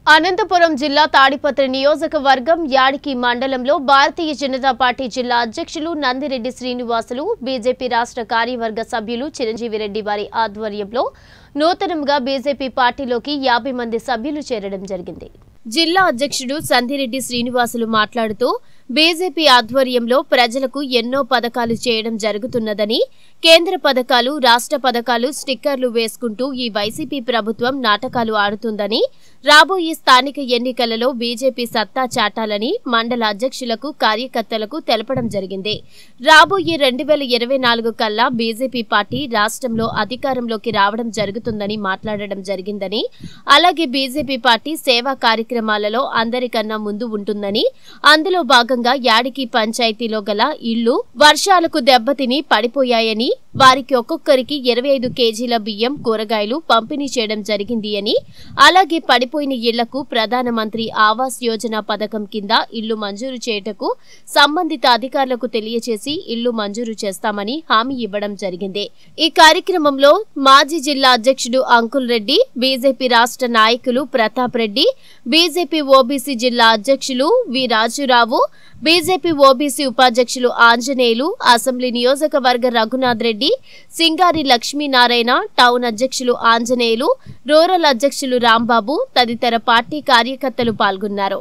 అనంతపురం జిల్లా తాడిపత్రి నియోజకవర్గం యాడికి మండలంలో భారతీయ జనతా పార్టీ జిల్లా అధ్యక్షులు నందిరెడ్డి శ్రీనివాసులు బీజేపీ రాష్ట్ర కార్యవర్గ సభ్యులు చిరంజీవి రెడ్డి వారి ఆధ్వర్యంలో నూతనంగా బీజేపీ పార్టీలోకి యాభై మంది సభ్యులు చేరడం జరిగింది జిల్లా అధ్యక్షుడు సంధిరెడ్డి శ్రీనివాసులు మాట్లాడుతూ బీజేపీ ఆధ్వర్యంలో ప్రజలకు ఎన్నో పథకాలు చేయడం జరుగుతున్నదని కేంద్ర పథకాలు రాష్ట్ర పథకాలు స్టిక్కర్లు వేసుకుంటూ ఈ వైసీపీ ప్రభుత్వం నాటకాలు ఆడుతుందని రాబోయే స్థానిక ఎన్నికలలో బీజేపీ సత్తా చాటాలని మండల అధ్యక్షులకు కార్యకర్తలకు తెలపడం జరిగింది రాబోయే రెండు వేల ఇరవై నాలుగు కల్లా బీజేపీ పార్టీ రాష్ట్రంలో అధికారంలోకి రావడం జరుగుతుందని మాట్లాడడం జరిగిందని అలాగే బీజేపీ పార్టీ సేవా కార్యక్రమాలలో అందరికన్నా ముందు ఉంటుందని అందులో భాగంగా యాడికి పంచాయతీలో గల ఇళ్లు వర్షాలకు దెబ్బతిని పడిపోయాయని వారికి ఒక్కొక్కరికి ఇరవై ఐదు కేజీల బియ్యం కూరగాయలు పంపిణీ చేయడం జరిగింది అని అలాగే పడిపోయిన ఇళ్లకు ప్రధానమంత్రి ఆవాస్ యోజన పథకం కింద ఇల్లు మంజూరు చేయుటకు సంబంధిత అధికారులకు తెలియచేసి ఇల్లు మంజూరు చేస్తామని హామీ ఇవ్వడం జరిగింది ఈ కార్యక్రమంలో మాజీ జిల్లా అధ్యక్షుడు అంకుల్ రెడ్డి బీజేపీ రాష్ట్ర నాయకులు ప్రతాప్ రెడ్డి బీజేపీ ఓబీసీ జిల్లా అధ్యక్షులు వి రాజురావు బీజేపీ ఓబీసీ ఉపాధ్యక్షులు ఆంజనేయులు అసెంబ్లీ నియోజకవర్గ రఘునాథ్ రెడ్డి సింగారి లక్ష్మీనారాయణ టౌన్ అధ్యక్షులు ఆంజనేయులు రూరల్ అధ్యక్షులు రాంబాబు తదితర పార్టీ కార్యకర్తలు పాల్గొన్నారు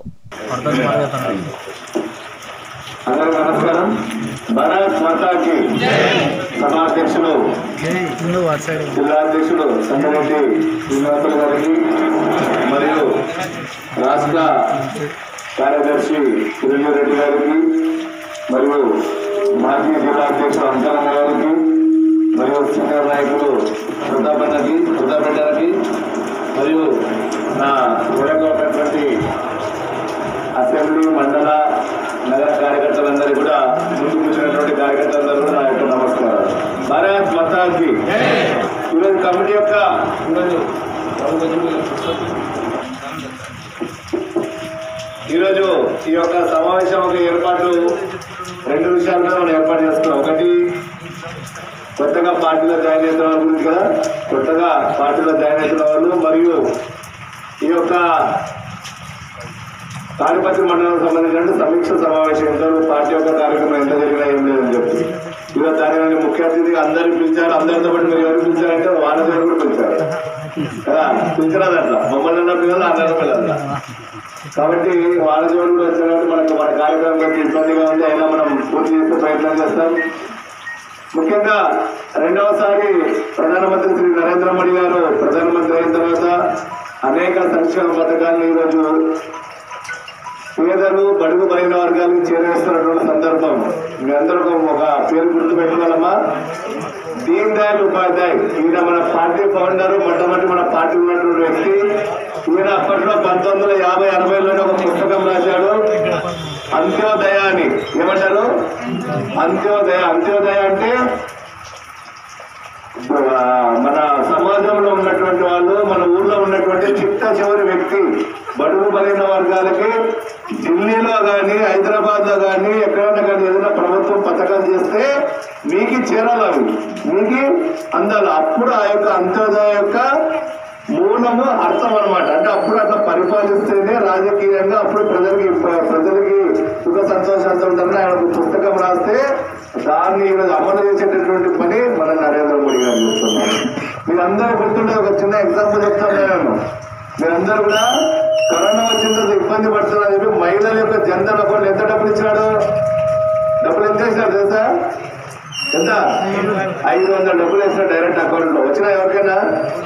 అందరికీ నమస్కారం భారత్ మాతాకి సభాధ్యక్షులు ముందు అటు సైడ్ జిల్లా అధ్యక్షుడు సంగారెడ్డి శ్రీనివాసులు గారికి మరియు రాష్ట్ర కార్యదర్శి చిరంజీవి రెడ్డి గారికి మరియు మాజీ జిల్లా అధ్యక్షుడు అంతరమ్మ గారికి మరియు సీనియర్ నాయకులు ప్రతాపన్నకి ప్రతాప్ గారికి మరియు నా ఊళ్ళలో ఉన్నటువంటి అసెంబ్లీ మండల నగర కార్యకర్తలందరికీ కూడా ముందు కూర్చున్నటువంటి కార్యకర్తలందరూ కూడా నా యొక్క నమస్కారం భారత్ మతాకి ఈరోజు కమిటీ యొక్క ఈరోజు ఈరోజు ఈ యొక్క సమావేశం ఒక ఏర్పాటు రెండు విషయాలుగా మనం ఏర్పాటు చేసుకున్నాం ఒకటి కొత్తగా పార్టీలో జాయిన్ అవుతున్న వాళ్ళ గురించి కదా కొత్తగా పార్టీలో జాయిన్ అవుతున్న వాళ్ళు మరియు ఈ యొక్క తాడిపత్రి మండలం సంబంధించిన సమీక్ష సమావేశం ఇంతవరకు పార్టీ యొక్క కార్యక్రమం ఎంత జరిగినా ఏం లేదని చెప్పి ఈరోజు దాని ముఖ్య అతిథిగా అందరిని పిలిచారు అందరితో పాటు మీరు ఎవరు పిలిచారంటే వాళ్ళ దగ్గర కూడా పిలిచారు కదా పిలిచినది అట్లా మమ్మల్ని అన్న పిల్లలు అందరిని పిల్లలు కాబట్టి వాళ్ళ జోడు కూడా వచ్చినట్టు మనకు మన కార్యక్రమం కొంచెం ఇబ్బందిగా ఉంది అయినా మనం పూర్తి చేసే ప్రయత్నం చేస్తాం ముఖ్యంగా రెండవసారి ప్రధానమంత్రి శ్రీ నరేంద్ర మోడీ గారు ప్రధానమంత్రి అయిన తర్వాత అనేక సంక్షేమ పథకాలను ఈరోజు పేదలు బడుగు బలైన వర్గాలకు చేరేస్తున్నటువంటి సందర్భం మీ అందరూ ఒక పేరు గుర్తు పెట్టుకోవాలమ్మా దీన్ దయాళ్ ఉపాధ్యాయ్ ఈయన మన పార్టీ ఫౌండర్ మొట్టమొదటి మన పార్టీ ఉన్నటువంటి వ్యక్తి ఈయన అప్పట్లో పంతొమ్మిది వందల యాభై అరవైలోనే ఒక పుస్తకం రాశాడు అంత్యోదయ అని ఏమంటారు అంత్యోదయ అంత్యోదయ అంటే ఆ, మన సమాజంలో ఉన్నటువంటి వాళ్ళు మన ఊర్లో ఉన్నటువంటి చిట్ట చివరి వ్యక్తి బడుగు బలైన వర్గాలకి ఢిల్లీలో కానీ హైదరాబాద్ లో కానీ ఎక్కడైనా కానీ ఏదైనా ప్రభుత్వం పథకాలు చేస్తే మీకు చేరాలి అవి మీకు అందాలి అప్పుడు ఆ యొక్క అంత్యోదయ యొక్క మూలము అర్థం అన్నమాట అంటే అప్పుడు అట్లా పరిపాలిస్తేనే రాజకీయంగా అప్పుడు ప్రజలకి ప్రజలకి సుఖ సంతోషాలతో ఉంటారని ఆయన ఒక పుస్తకం రాస్తే దాన్ని ఈరోజు అమలు చేసేటటువంటి పని మన నరేంద్ర మోడీ గారు చేస్తున్నారు మీరందరూ గుర్తుండే ఒక చిన్న ఎగ్జాంపుల్ చెప్తాను నేను మీరందరూ కూడా కరోనా వచ్చిన తర్వాత ఇబ్బంది పడుతున్నారని చెప్పి మహిళల యొక్క జనధన్ అకౌంట్ ఎంత డబ్బులు ఇచ్చినాడు డబ్బులు ఎంత ఇచ్చినాడు తెలుసా ఎంత ఐదు వందల డబ్బులు వేసిన డైరెక్ట్ అకౌంట్ లో వచ్చినా ఎవరికైనా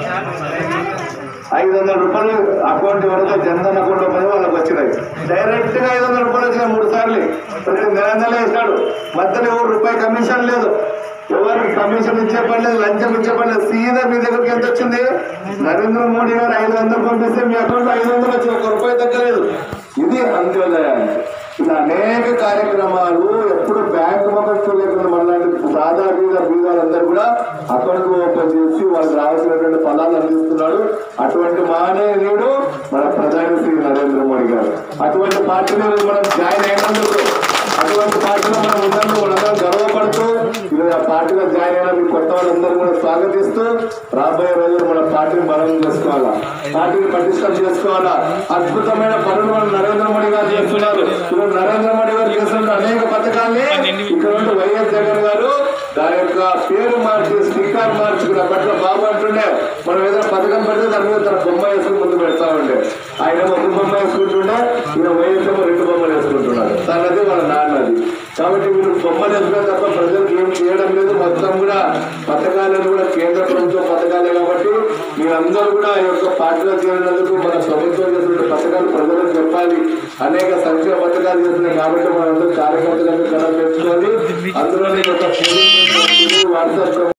ఐదు వందల రూపాయలు అకౌంట్ వరకు జన్ధన్ అకౌంట్ లో పది వాళ్ళకి వచ్చినాయి డైరెక్ట్ గా ఐదు వందల రూపాయలు వచ్చినాయి మూడు సార్లు ప్రతి నెల నెల వేసినాడు మధ్యలో ఎవరు రూపాయి కమిషన్ లేదు ఎవరికి కమిషన్ ఇచ్చే పని లేదు లంచం ఇచ్చే పని లేదు సీదా మీ దగ్గరికి ఎంత వచ్చింది నరేంద్ర మోడీ గారు ఐదు వందలు పంపిస్తే మీ అకౌంట్ లో ఐదు వందలు వచ్చింది ఒక రూపాయి తగ్గలేదు ఇది అంత్యోదయ అంటే. ఇలా అనేక కార్యక్రమాలు ఎప్పుడు బ్యాంక్ మొక్కలు చూడలేకుండా మనలాంటి సాదా బీద బీదాలందరూ కూడా అకౌంట్ ఓపెన్ చేసి వాళ్ళకి రావాల్సినటువంటి ఫలాలు అందిస్తున్నాడు అటువంటి మహనీయుడు మన ప్రధాని శ్రీ నరేంద్ర మోడీ గారు అటువంటి పార్టీలో మనం జాయిన్ అయినందుకు అటువంటి పార్టీలో మనం ఉన్నందుకు మనందరం గర్వపడుతూ ఈరోజు ఆ పార్టీలో జాయిన్ అయిన మీ కొత్త వాళ్ళందరూ కూడా స్వాగతిస్తూ రాబోయే రోజులు మన పార్టీని బలం చేసుకోవాలా పార్టీని పటిష్టం చేసుకోవాలా అద్భుతమైన పనులు మన నరేంద్ర మోడీ గారు చేస్తున్నారు ఇప్పుడు నరేంద్ర మోడీ గారు చేస్తున్న అనేక పథకాల్ని ఇక్కడ ఉండి వైఎస్ జగన్ గారు దాని యొక్క పేరు మార్చి స్టిక్కర్ మార్చుకుని అప్పట్లో బాబు అంటుండే మనం ఏదైనా పథకం పెడితే దాని మీద తన బొమ్మ వేసుకుని ముందు పెడతా ఉండే ఆయన ఒక బొమ్మ వేసుకుంటుండే ఈయన వైఎస్ ఏమో రెండు బొమ్మలు వేసుకుంటున్నాడు తనది వాళ్ళ నాన్నది కాబట్టి వీళ్ళు బొమ్మలు వేసుకునే తప్ప ప్రజలకు ఏం చేయడం లేదు మొత్తం కూడా పథకాలను కూడా కేంద్ర ప్రభుత్వ పథకాలే కాబట్టి మీరందరూ కూడా ఈ యొక్క పార్టీలో చేరినందుకు మన ప్రభుత్వం చేస్తున్న పథకాలు ప్రజలకు చెప్పాలి అనేక సంక్షేమ పథకాలు చేస్తున్నాయి కాబట్టి మనందరూ కార్యకర్తలకు కళ తెచ్చుకొని అందులో ఈ యొక్క పోలింగ్ వాట్సాప్